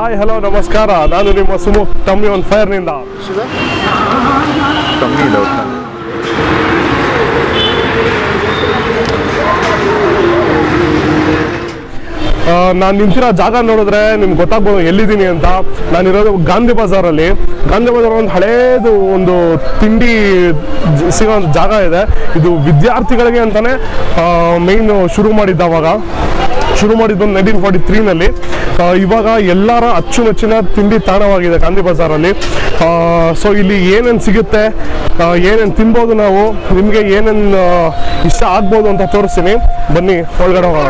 Hi hello ನಮಸ್ಕಾರ ನಾನು ನಿಮ್ಮ ಸುಮುಖ್ ತಮ್ಮಿ ಒಂದು ಫೈರ್ನಿಂದ ಕಮ್ಮಿ ಇದೆ ಒಟ್ನಲ್ಲಿ ನಾನು ನಿಂತಿರೋ ಜಾಗ ನೋಡಿದ್ರೆ ನಿಮ್ಗೆ ಗೊತ್ತಾಗ್ಬೋದು ಎಲ್ಲಿದ್ದೀನಿ ಅಂತ ನಾನಿರೋದು ಗಾಂಧಿ ಬಜಾರಲ್ಲಿ ಗಾಂಧಿ ಬಜಾರ್ ಒಂದು ಹಳೇದು ಒಂದು ತಿಂಡಿ ಜ- ಸಿಗೋ ಒಂದು ಜಾಗ ಇದೆ ಇದು ವಿದ್ಯಾರ್ಥಿಗಳಿಗೆ ಅಂತಾನೆ ಮೇಯ್ನ್ ಶುರು ಮಾಡಿದ್ದ ಅವಾಗ ಶುರು ಮಾಡಿದ್ದು ನೈನ್ಟೀನ್ ಫಾರ್ಟಿ ತ್ರೀನಲ್ಲಿ ಇವಾಗ ಎಲ್ಲರ ಅಚ್ಚುಮೆಚ್ಚಿನ ತಿಂಡಿ ತಾಣವಾಗಿದೆ ಗಾಂಧಿ ಬಜಾರಲ್ಲಿ ಸೊ ಇಲ್ಲಿ ಏನೇನು ಸಿಗುತ್ತೆ ಏನೇನು ತಿನ್ಬೋದು ನಾವು ನಿಮಗೆ ಏನೇನು ಇಷ್ಟ ಆಗ್ಬೋದು ಅಂತ ತೋರಿಸ್ತೀನಿ ಬನ್ನಿ ಒಳಗಡೆ ಹೋಗೋಣ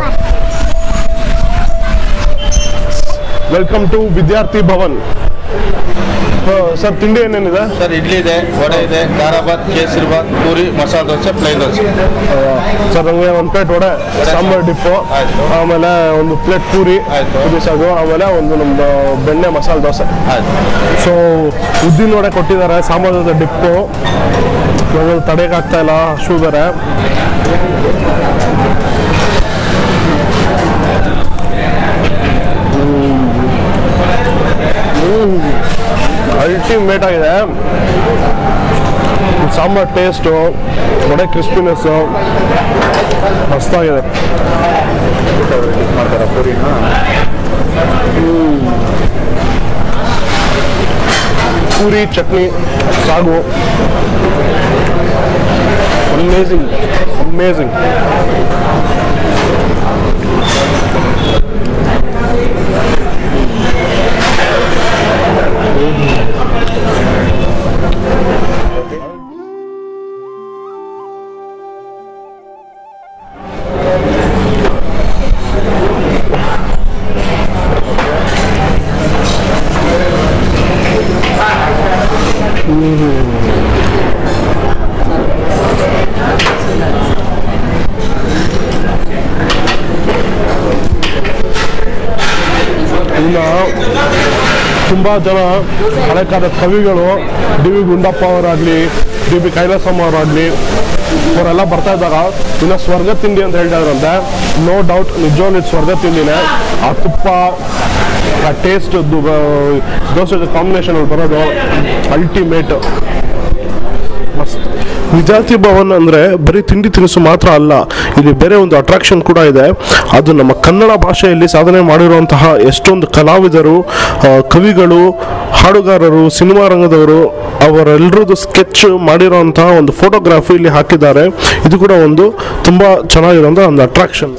ವೆಲ್ಕಮ್ ಟು ವಿದ್ಯಾರ್ಥಿ ಭವನ್ ಸರ್ ತಿಂಡಿ ಏನೇನಿದೆ ಸರ್ ಇಡ್ಲಿ ಇದೆ ವಡೆ ಇದೆ ಖಾರಾಬಾತ್ ಕೇಸರಿಬಾತ್ ಪೂರಿ ಮಸಾಲೆ ದೋಸೆ ಪ್ಲೇನ್ ದೋಸೆ ಸರ್ ನನಗೆ ಒಂದು ಪ್ಲೇಟ್ ವಡೆ ಸಾಂಬಾರ್ ಡಿಪ್ಪು ಆಯ್ತು. ಆಮೇಲೆ ಒಂದು ಪ್ಲೇಟ್ ಪೂರಿ ಆಯ್ತು. ಬಿಸಾಗು ಆಮೇಲೆ ಒಂದು ನಮ್ದು ಬೆಣ್ಣೆ ಮಸಾಲೆ ದೋಸೆ ಆಯ್ತು ಸೊ ಉದ್ದಿನ ವಡೆ ಕೊಟ್ಟಿದ್ದಾರೆ ಸಾಂಬಾರ್ ಜೊತೆ ಡಿಪ್ಪು ನನಗೆ ತಡೆಯೋಕ್ಕಾಗ್ತಾ ಇಲ್ಲ ಶೂ ಬೇರೆ ಅಲ್ಟಿಮೇಟ್ ಆಗಿದೆ ಸಾಂಬಾರ್ ಟೇಸ್ಟು ವಡೆ ಕ್ರಿಸ್ಪಿನೆಸ್ಸು ಮಸ್ತಾಗಿದೆ ಮಾಡ್ತಾರೆ ಪೂರಿನ ಪೂರಿ ಚಟ್ನಿ ಸಾಗು ಅಮೇಝಿಂಗ್ ಅಮೇಝಿಂಗ್ ಇನ್ನು ತುಂಬ ಜನ ಹಳೆ ಕಾಲದ ಕವಿಗಳು ಡಿ ವಿ ಗುಂಡಪ್ಪ ಅವರಾಗಲಿ ಡಿ ಬಿ ಕೈಲಾಸಮ್ಮ ಅವರಾಗಲಿ ಅವರೆಲ್ಲ ಬರ್ತಾ ಇದ್ದಾಗ ಇನ್ನು ಸ್ವರ್ಗ ತಿಂಡಿ ಅಂತ ಹೇಳ್ತಾ ಇದ್ರಂತೆ ನೋ ಡೌಟ್ ನಿಜವಾಗ್ಲೂ ಇದು ಸ್ವರ್ಗ ತಿಂಡಿನೇ ಆ ತುಪ್ಪ ಆ ಟೇಸ್ಟ್ ದೋಸೆ ಕಾಂಬಿನೇಷನ್ ಅಲ್ಲಿ ಬರೋದು ಅಲ್ಟಿಮೇಟ್ ಮಸ್ತ್ ವಿದ್ಯಾರ್ಥಿ ಭವನ್ ಅಂದರೆ ಬರೀ ತಿಂಡಿ ತಿನಿಸು ಮಾತ್ರ ಅಲ್ಲ ಇಲ್ಲಿ ಬೇರೆ ಒಂದು ಅಟ್ರಾಕ್ಷನ್ ಕೂಡ ಇದೆ ಅದು ನಮ್ಮ ಕನ್ನಡ ಭಾಷೆಯಲ್ಲಿ ಸಾಧನೆ ಮಾಡಿರುವಂತಹ ಎಷ್ಟೊಂದು ಕಲಾವಿದರು ಆ, ಕವಿಗಳು ಹಾಡುಗಾರರು ಸಿನಿಮಾ ರಂಗದವರು ಅವರೆಲ್ಲರದ್ದು ಸ್ಕೆಚ್ ಮಾಡಿರುವಂತಹ ಒಂದು ಫೋಟೋಗ್ರಾಫಿ ಇಲ್ಲಿ ಹಾಕಿದ್ದಾರೆ ಇದು ಕೂಡ ಒಂದು ತುಂಬ ಚೆನ್ನಾಗಿರುವಂಥ ಒಂದು ಅಟ್ರಾಕ್ಷನ್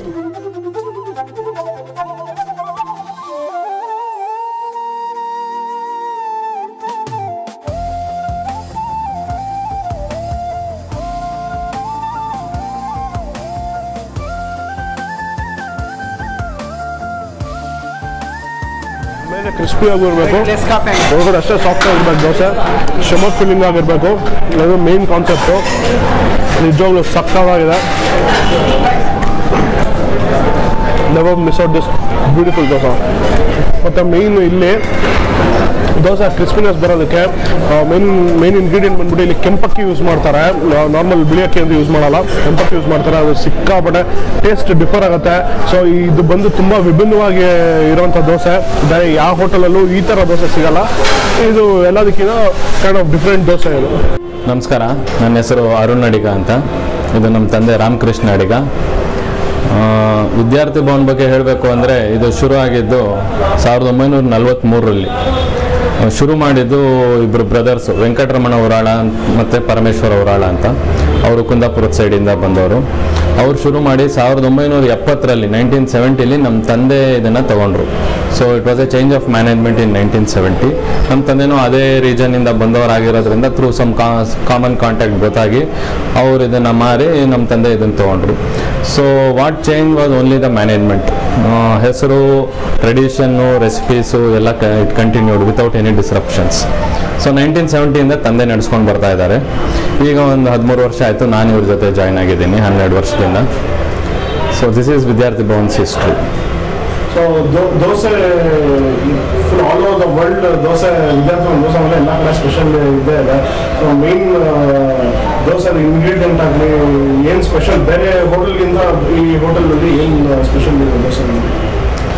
ಮೇಲೆ ಕ್ರಿಸ್ಪಿ ಆಗಿರಬೇಕು ಒಳಗಡೆ ಅಷ್ಟೇ ಸಾಫ್ಟ್ ಆಗಿರ್ಬೇಕು ದೋಸೆ ಶಮಕ್ ಫಿಲ್ಲಿಂಗ್ ಆಗಿರಬೇಕು ಅದು ಮೇನ್ ಕಾನ್ಸೆಪ್ಟು ನಿಜವಾಗ್ಲೂ ಸಕ್ಕತ್ತಾಗಿದೆ never miss out this beautiful dosa ಮತ್ತು ಮೇಯ್ನ್ ಇಲ್ಲಿ ದೋಸೆ ಕ್ರಿಸ್ಪಿನೆಸ್ ಬರೋದಕ್ಕೆ ಮೇನ್ ಮೇನ್ ಇಂಗ್ರೀಡಿಯೆಂಟ್ ಬಂದ್ಬಿಟ್ಟು ಇಲ್ಲಿ ಕೆಂಪಕ್ಕಿ ಯೂಸ್ ಮಾಡ್ತಾರೆ ನಾರ್ಮಲ್ ಬಿಳಿ ಅಕ್ಕಿ ಅಂತ ಯೂಸ್ ಮಾಡಲ್ಲ ಕೆಂಪಕ್ಕಿ ಯೂಸ್ ಮಾಡ್ತಾರೆ ಅದು ಸಿಕ್ಕಾಪಟ್ಟೆ ಟೇಸ್ಟ್ ಡಿಫರ್ ಆಗುತ್ತೆ ಸೊ ಇದು ಬಂದು ತುಂಬ ವಿಭಿನ್ನವಾಗಿ ಇರುವಂಥ ದೋಸೆ ಬೇರೆ ಯಾವ ಹೋಟೆಲಲ್ಲೂ ಈ ಥರ ದೋಸೆ ಸಿಗಲ್ಲ ಇದು ಎಲ್ಲದಕ್ಕಿಂತ ಕೈಂಡ್ ಆಫ್ ಡಿಫ್ರೆಂಟ್ ದೋಸೆ ಇದು ನಮಸ್ಕಾರ ನನ್ನ ಹೆಸರು ಅರುಣ್ ಅಡಿಗ ಅಂತ ಇದು ನಮ್ಮ ತಂದೆ ರಾಮಕೃಷ್ಣ ಅಡಿಗ ಆ, ವಿದ್ಯಾರ್ಥಿ ಭವನ್ ಬಗ್ಗೆ ಹೇಳಬೇಕು ಅಂದರೆ ಇದು ಶುರು ಆಗಿದ್ದು ಸಾವಿರದ ಒಂಬೈನೂರ ನಲವತ್ತ್ಮೂರರಲ್ಲಿ ಶುರು ಮಾಡಿದ್ದು ಇಬ್ಬರು ಬ್ರದರ್ಸ್ ವೆಂಕಟರಮಣ ಉರಾಳ ಮತ್ತು ಪರಮೇಶ್ವರ ಉರಾಳ ಅಂತ ಅವರು ಕುಂದಾಪುರದ ಸೈಡಿಂದ ಬಂದವರು ಅವ್ರು ಶುರು ಮಾಡಿ ಸಾವಿರದ ಒಂಬೈನೂರ ಎಪ್ಪತ್ತರಲ್ಲಿ ನೈನ್ಟೀನ್ ಸೆವೆಂಟಿಲಿ ನಮ್ಮ ತಂದೆ ಇದನ್ನು ತಗೊಂಡ್ರು so it was a change of management in nineteen seventy ನಮ್ಮ ತಂದೆನೂ ಅದೇ ರೀಜನಿಂದ ಬಂದವರಾಗಿರೋದ್ರಿಂದ ಥ್ರೂ ಸಮ್ ಕಾಮನ್ ಕಾಂಟ್ಯಾಕ್ಟ್ ಗೊತ್ತಾಗಿ ಅವ್ರು ಇದನ್ನು ಮಾರಿ ನಮ್ಮ ತಂದೆ ಇದನ್ನು ತೊಗೊಂಡ್ರು so what change was only the management ಹೆಸರು ಟ್ರೆಡಿಷನ್ನು ರೆಸಿಪೀಸು ಎಲ್ಲ it continued without any disruptions so nineteen ಸೆವೆಂಟಿಯಿಂದ ತಂದೆ ನಡೆಸ್ಕೊಂಡು ಬರ್ತಾ ಇದ್ದಾರೆ ಈಗ ಒಂದು ಹದಿಮೂರು ವರ್ಷ ಆಯಿತು ನಾನು ಇವ್ರ ಜೊತೆ ಜಾಯ್ನ್ ಆಗಿದ್ದೀನಿ ಹನ್ನೆರಡು ವರ್ಷದಿಂದ so this is Vidyarthi Bhavan's history so dosa full all over the world dosa Vidyarthi dosa ಮೇಲೆ ಎಲ್ಲ ಕಡೆ ಸ್ಪೆಷಲ್ ಇದೆ ಇದೆ ಸೊ ಮೇನ್ ದೋಸೆ ಇಂಗ್ರೀಡಿಯೆಂಟ್ ಆಗಲಿ ಏನು ಸ್ಪೆಷಲ್ ಬೇರೆ ಹೋಟೆಲ್ಗಿಂತ ಈ ಹೋಟೆಲ್ನಲ್ಲಿ ಏನು ಸ್ಪೆಷಲ್ ಇದೆ ದೋಸೆ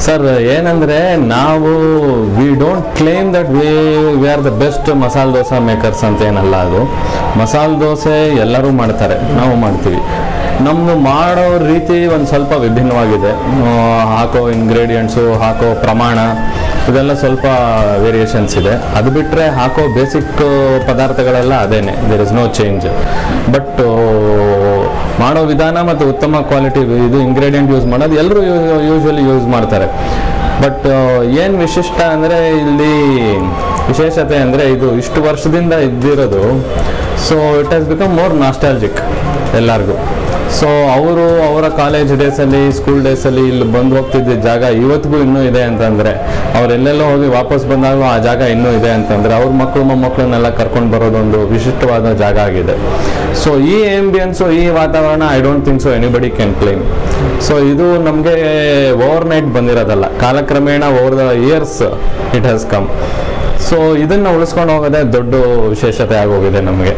ಸರ್ ಏನಂದ್ರೆ ನಾವು we don't claim that we we are the best masala dosa makers ಅಂತ ಏನಲ್ಲ ಅದು ಮಸಾಲೆ ದೋಸೆ ಎಲ್ಲರೂ ಮಾಡ್ತಾರೆ ನಾವು ಮಾಡ್ತೀವಿ ನಮ್ಮದು ಮಾಡೋ ರೀತಿ ಒಂದು ಸ್ವಲ್ಪ ವಿಭಿನ್ನವಾಗಿದೆ ಆ, ಹಾಕೋ ಇಂಗ್ರೀಡಿಯೆಂಟ್ಸು ಹಾಕೋ ಪ್ರಮಾಣ ಇದೆಲ್ಲ ಸ್ವಲ್ಪ ವೇರಿಯೇಷನ್ಸ್ ಇದೆ ಅದು ಬಿಟ್ಟರೆ ಹಾಕೋ ಬೇಸಿಕ್ ಪದಾರ್ಥಗಳೆಲ್ಲ ಅದೇನೆ there is no change but ಮಾಡೋ ವಿಧಾನ ಮತ್ತು ಉತ್ತಮ ಕ್ವಾಲಿಟಿ ಇದು ಇಂಗ್ರೀಡಿಯೆಂಟ್ ಯೂಸ್ ಮಾಡೋದು ಎಲ್ಲರೂ ಯೂಶ್ವಲಿ ಯೂಸ್ ಮಾಡ್ತಾರೆ ಬಟ್ ಏನು ವಿಶಿಷ್ಟ ಅಂದರೆ ಇಲ್ಲಿ ವಿಶೇಷತೆ ಅಂದರೆ ಇದು ಇಷ್ಟು ವರ್ಷದಿಂದ ಇದ್ದಿರೋದು so it has become more nostalgic ಎಲ್ಲರಿಗೂ ಸೊ ಅವರು ಅವರ ಕಾಲೇಜ್ ಡೇಸಲ್ಲಿ ಸ್ಕೂಲ್ ಡೇಸಲ್ಲಿ ಇಲ್ಲಿ ಬಂದು ಹೋಗ್ತಿದ್ದ ಜಾಗ ಇವತ್ತಿಗೂ ಇನ್ನೂ ಇದೆ ಅಂತಂದರೆ ಅವ್ರು ಎಲ್ಲೆಲ್ಲೋ ಹೋಗಿ ವಾಪಸ್ ಬಂದಾಗ ಆ ಜಾಗ ಇನ್ನೂ ಇದೆ ಅಂತಂದರೆ ಅವ್ರ ಮಕ್ಕಳು ಮೊಮ್ಮಕ್ಕಳನ್ನೆಲ್ಲ ಕರ್ಕೊಂಡು ಬರೋದೊಂದು ವಿಶಿಷ್ಟವಾದ ಜಾಗ ಆಗಿದೆ ಸೊ ಈ ಆಂಬಿಯನ್ಸು ಈ ವಾತಾವರಣ I don't think so anybody can claim so ಇದು ನಮಗೆ ಓವರ್ ನೈಟ್ ಬಂದಿರೋದಲ್ಲ ಕಾಲಕ್ರಮೇಣ over the years it has come so ಇದನ್ನು ಉಳಿಸ್ಕೊಂಡು ಹೋಗೋದೇ ದೊಡ್ಡ ವಿಶೇಷತೆ ಆಗೋಗಿದೆ ನಮಗೆ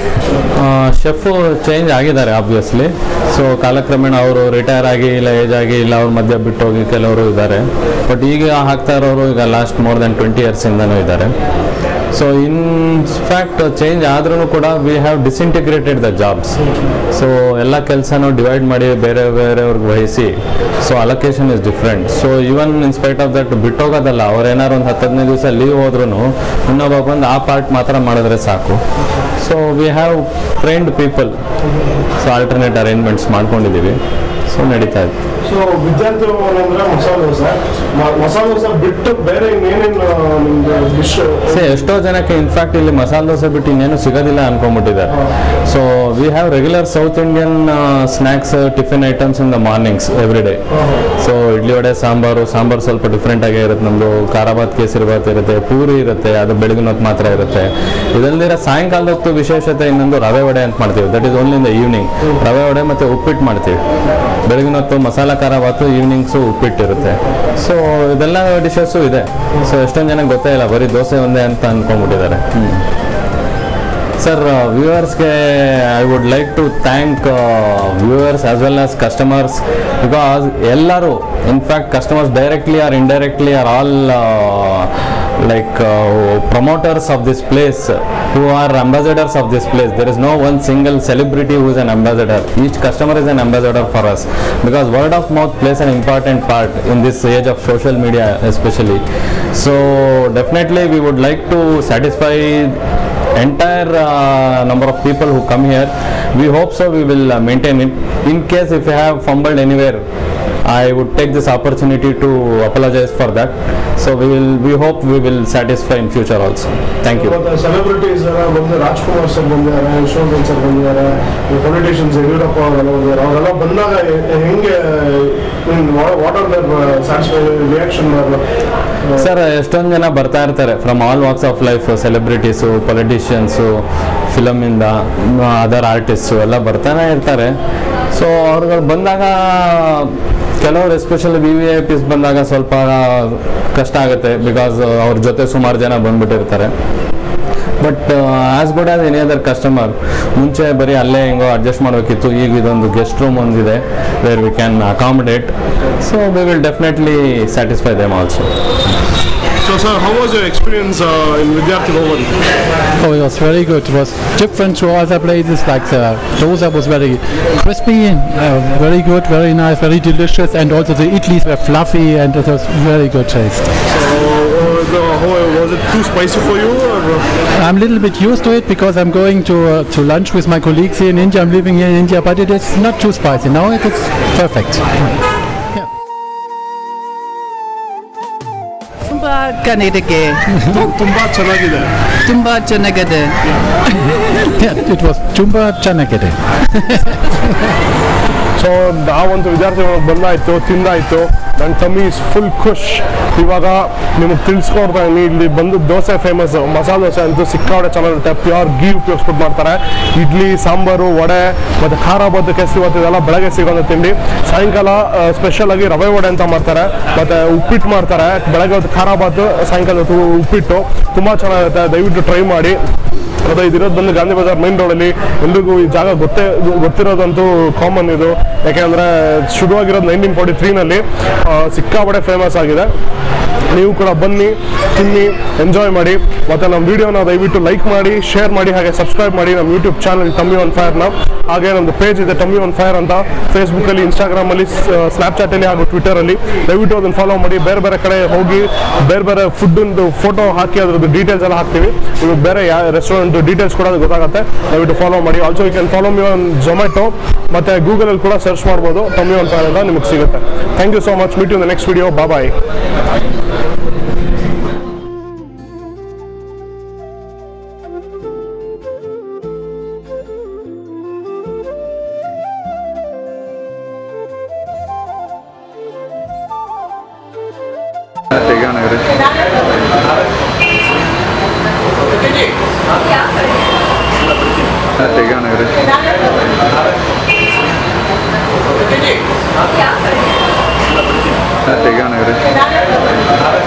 ಶೆಫು ಚೇಂಜ್ ಆಗಿದ್ದಾರೆ ಆಬ್ವಿಯಸ್ಲಿ ಸೊ ಕಾಲಕ್ರಮೇಣ ಅವರು ರಿಟೈರ್ ಆಗಿ ಇಲ್ಲ ಏಜ್ ಆಗಿ ಇಲ್ಲ ಅವ್ರ ಮಧ್ಯ ಬಿಟ್ಟು ಹೋಗಿ ಕೆಲವರು ಇದ್ದಾರೆ ಬಟ್ ಈಗ ಹಾಕ್ತಾ ಇರೋರು ಈಗ ಲಾಸ್ಟ್ ಮೋರ್ ದೆನ್ ಟ್ವೆಂಟಿ ಇಯರ್ಸಿಂದನೂ ಇದ್ದಾರೆ ಸೊ ಇನ್ ಫ್ಯಾಕ್ಟ್ ಚೇಂಜ್ ಆದ್ರೂ ಕೂಡ we have disintegrated the jobs so ಎಲ್ಲ ಕೆಲಸನೂ ಡಿವೈಡ್ ಮಾಡಿ ಬೇರೆ ಬೇರೆಯವ್ರಿಗೆ ವಹಿಸಿ so allocation is different so even in spite of that ಬಿಟ್ಟೋಗೋದಲ್ಲ ಅವ್ರು ಏನಾರು ಒಂದು ಹತ್ತು ಹದಿನೈದು ದಿವಸ ಲೀವ್ ಹೋದ್ರೂ ಇನ್ನೊಬ್ಬ ಬಂದು ಆ ಪಾರ್ಟ್ ಮಾತ್ರ ಮಾಡಿದ್ರೆ ಸಾಕು so we have trained people so alternate arrangements ಮಾಡ್ಕೊಂಡಿದ್ದೀವಿ ಸೊ ನಡೀತಾ ಇದೆ ಸೊ ವಿದ್ಯಾರ್ಥಿ ಭವನ ಅಂದ್ರೆ ಮಸಾಲೆ ದೋಸೆ ಮ- ಮಸಾಲೆ ದೋಸೆ ಬಿಟ್ಟು ಬೇರೆ ಇನ್ನೇನೇನು ನಿಮ್ದು ಡಿಶ್ ಸೇ ಎಷ್ಟೋ ಜನಕ್ಕೆ ಇನ್ಫ್ಯಾಕ್ಟ್ ಇಲ್ಲಿ ಮಸಾಲೆ ದೋಸೆ ಬಿಟ್ಟು ಇನ್ನೇನು ಸಿಗೋದಿಲ್ಲ ಅನ್ಕೊಂಡ್ಬಿಟ್ಟಿದ್ದಾರೆ so we have regular South Indian snacks tiffin items in the mornings every day so idli vada sambar sambar ಸ್ವಲ್ಪ ಡಿಫ್ರೆಂಟ್ ಆಗೇ ಇರುತ್ತೆ ನಮ್ಮದು ಖಾರಾಬಾತ್ ಕೇಸರಿ ಬಾತ್ ಇರುತ್ತೆ ಪೂರಿ ಇರುತ್ತೆ ಅದು ಬೆಳಗಿನ ಹೊತ್ತು ಮಾತ್ರ ಇರುತ್ತೆ ಇದಲ್ದಿರ ಸಾಯಂಕಾಲದ ಹೊತ್ತು ವಿಶೇಷತೆ ಇನ್ನೊಂದು ರವೆ ವಡೆ ಅಂತ ಮಾಡ್ತೀವಿ that is only in the evening rava vada ಮತ್ತು ಉಪ್ಪಿಟ್ಟು ಮಾಡ್ತೀವಿ ಬೆಳಗಿನ ಹೊತ್ತು ಮಸಾಲ ಖಾರ ಬಾತು ಈವ್ನಿಂಗ್ಸು ಉಪ್ಪಿಟ್ಟು ಇರುತ್ತೆ ಸೊ ಇದೆಲ್ಲ ಡಿಶಸ್ಸು ಇದೆ ಸೊ ಎಷ್ಟೊಂದು ಜನಕ್ಕೆ ಗೊತ್ತೇ ಇಲ್ಲ ಬರೀ ದೋಸೆ ಒಂದೇ ಅಂತ ಅಂದ್ಕೊಂಡ್ಬಿಟ್ಟಿದ್ದಾರೆ ಸರ್ ವ್ಯೂವರ್ಸ್ಗೆ I would like to thank viewers as well as customers because ಎಲ್ಲರೂ in fact customers directly or indirectly or all like uh, promoters of this place who are ambassadors of this place there is no one single celebrity who is an ambassador each customer is an ambassador for us because word of mouth plays an important part in this age of social media especially so definitely we would like to satisfy entire uh, number of people who come here we hope so we will uh, maintain it in case if you have fumbled anywhere I would take this opportunity to apologize for that. So we will, we hope we will satisfy in future also. Thank you. ಮತ್ತೆ celebrities ಎಲ್ಲ ಬಂದು Rajkumar sir ಬಂದಿದ್ದಾರೆ Yashwant sir ಬಂದಿದ್ದಾರೆ politicians Yediyurappa ಅವರೆಲ್ಲ ಬಂದಿದ್ದಾರೆ ಅವರೆಲ್ಲ ಬಂದಾಗ ಹೆ- ಹೆಂಗೆ what are their satisfy reaction sir ಎಷ್ಟೊಂದು ಜನ ಬರ್ತಾ ಇರ್ತಾರೆ from all walks of life celebrities politicians ಫಿಲಮಿಂದ ಅದರ್ ಆರ್ಟಿಸ್ಟು ಎಲ್ಲ ಬರ್ತಾನೆ ಇರ್ತಾರೆ ಸೊ ಅವ್ರುಗಳು ಬಂದಾಗ ಕೆಲವರು especially V V I Ps ಬಂದಾಗ ಸ್ವಲ್ಪ ಕಷ್ಟ ಆಗುತ್ತೆ ಬಿಕಾಸ್ ಅವ್ರ ಜೊತೆ ಸುಮಾರು ಜನ ಬಂದ್ಬಿಟ್ಟಿರ್ತಾರೆ but as good as any other customer ಮುಂಚೆ ಬರೀ ಅಲ್ಲೇ ಹೆಂಗೋ ಅಡ್ಜಸ್ಟ್ ಮಾಡಬೇಕಿತ್ತು ಈಗ ಇದೊಂದು ಗೆಸ್ಟ್ ರೂಮ್ ಒಂದಿದೆ where we can accommodate so we will definitely satisfy them also so sir how was your experience in Vidyarthi Bhavan Oh, it was very good. It was different to other places. Like the dosa was very crispy, uh, very good, very nice, very delicious, and also the idlis were fluffy, and it was very good taste. So, how was it too spicy for you? Or? I'm a little bit used to it because I'm going to uh, to lunch with my colleagues here in India. I'm living here in India, but it is not too spicy. Now it is perfect. ತುಂಬ ಕನೆಕ್ಟಿಗೆ ತುಂಬಾ ಚೆನ್ನಾಗಿದೆ ತುಂಬ ಚೆನ್ನಾಗಿದೆ Yeah, it was tumba chanakete. So ನಾವಂತೂ ವಿದ್ಯಾರ್ಥಿ ಬಂದಾಯ್ತು ತಿಂದಾಯ್ತು ನನ್ನ ತಮ್ಮಿ is full ಖುಷ್ ಇವಾಗ ನಿಮಗೆ ತಿಳಿಸ್ಕೊಡ್ತಾ ಇದೀನಿ ಇಲ್ಲಿ ಬಂದು ದೋಸೆ ಫೇಮಸ್ ಮಸಾಲೆ ದೋಸೆ ಅಂತೂ ಸಿಕ್ಕಾಪಟ್ಟೆ ಚೆನ್ನಾಗಿರುತ್ತೆ ಪ್ಯೂರ್ ಗೀ ಉಪಯೋಗಿಸ್ಬಿಟ್ಟು ಮಾಡ್ತಾರೆ ಇಡ್ಲಿ ಸಾಂಬಾರು ವಡೆ ಮತ್ತು ಖಾರ ಬದ್ದು ಕೆಸಿ ಇವತ್ತು ಇದೆಲ್ಲ ಬೆಳಗ್ಗೆ ಸಿಗೋಂಥ ತಿಂಡಿ ಸಾಯಂಕಾಲ ಸ್ಪೆಷಲ್ ಆಗಿ ರವೆ ವಡೆ ಅಂತ ಮಾಡ್ತಾರೆ ಮತ್ತು ಉಪ್ಪಿಟ್ಟು ಮಾಡ್ತಾರೆ ಬೆಳಗ್ಗೆ ಹೊತ್ತು ಖಾರ ಬಾತು ಸಾಯಂಕಾಲ ಹೊತ್ತು ಉಪ್ಪಿಟ್ಟು ತುಂಬ ಚೆನ್ನಾಗಿರುತ್ತೆ ದಯವಿಟ್ಟು ಟ್ರೈ ಮಾಡಿ ಅದು ಇದಿರೋದು ಬಂದು ಗಾಂಧಿ ಬಜಾರ್ ಮೈನ್ ರೋಡಲ್ಲಿ ಎಲ್ರಿಗೂ ಈ ಜಾಗ ಗೊತ್ತೇ ಗೊತ್ತಿರೋದಂತೂ ಕಾಮನ್ ಇದು ಯಾಕೆಂದರೆ ಶುರುವಾಗಿರೋದು ನೈನ್ಟೀನ್ ಫಾರ್ಟಿ ತ್ರೀನಲ್ಲಿ ಸಿಕ್ಕಾಪಟ್ಟೆ ಫೇಮಸ್ ಆಗಿದೆ ನೀವು ಕೂಡ ಬನ್ನಿ ತಿನ್ನಿ ಎಂಜಾಯ್ ಮಾಡಿ ಮತ್ತು ನಮ್ಮ ವಿಡಿಯೋನ ದಯವಿಟ್ಟು ಲೈಕ್ ಮಾಡಿ ಶೇರ್ ಮಾಡಿ ಹಾಗೆ ಸಬ್ಸ್ಕ್ರೈಬ್ ಮಾಡಿ ನಮ್ಮ ಯೂಟ್ಯೂಬ್ ಚಾನಲ್ ಟಮ್ಮಿ ಒನ್ ಫೈರ್ನ ಹಾಗೆ ನಮ್ಮದು ಪೇಜ್ ಇದೆ ಟಮ್ಮಿ ಒನ್ ಫೈರ್ ಅಂತ ಫೇಸ್ಬುಕ್ಕಲ್ಲಿ ಇನ್ಸ್ಟಾಗ್ರಾಮಲ್ಲಿ ಸ್ನ್ಯಾಪ್ಚಾಟಲ್ಲಿ ಹಾಗೂ ಟ್ವಿಟರಲ್ಲಿ ದಯವಿಟ್ಟು ಅದನ್ನು ಫಾಲೋ ಮಾಡಿ ಬೇರೆ ಬೇರೆ ಕಡೆ ಹೋಗಿ ಬೇರೆ ಬೇರೆ ಫುಡ್ಡಿಂದು ಫೋಟೋ ಹಾಕಿ ಅದ್ರದ್ದು ಡೀಟೇಲ್ಸ್ ಎಲ್ಲ ಹಾಕ್ತೀವಿ ನಿಮಗೆ ಬೇರೆ ಯಾವ ರೆಸ್ಟೋರೆಂಟ್ ಡೀಟೇಲ್ಸ್ ಕೂಡ ಗೊತ್ತಾಗುತ್ತೆ ದಯವಿಟ್ಟು ಫಾಲೋ ಮಾಡಿ also you can follow me on Zomato ಮತ್ತು ಗೂಗಲಲ್ಲಿ ಕೂಡ ಸರ್ಚ್ ಮಾಡ್ಬೋದು ಟಮ್ಮಿ ಒನ್ ಫೈರ್ ಅಂತ ನಿಮಗೆ ಸಿಗುತ್ತೆ thank you so much meet you the next video bye ತೆಗಿಯೋಣಗ್ರಿ ತೆಗಿಯೋಣಗ್ರಿ ತೆಗಿಯೋಣಗ್ರಿ